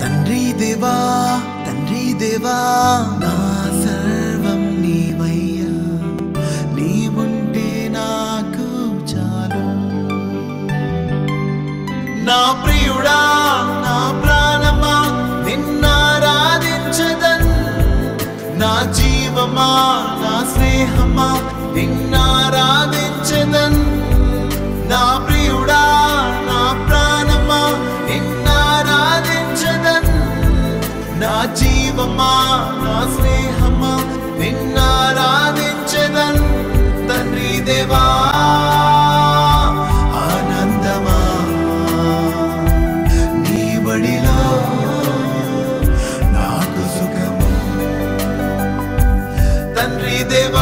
తండ్రి దేవా తండ్రి దేవా నా సర్వం నీవయ్యా నీవుంటే నాకు చాలు నా ప్రియుడా నా ప్రాణమా నిన్నారాధించదన్ నా జీవమా నా స్నేహమా నిన్నారాధించదన్ నా ప్రియుడా నా ప్రాణమా నిన్నారాధించదన్ నా జీవమా నా స్నేహమా నిన్నారాధించదన్ తండ్రి దేవా ఆనందమా నీ బడిలో నాకు సుఖము తండ్రి దేవా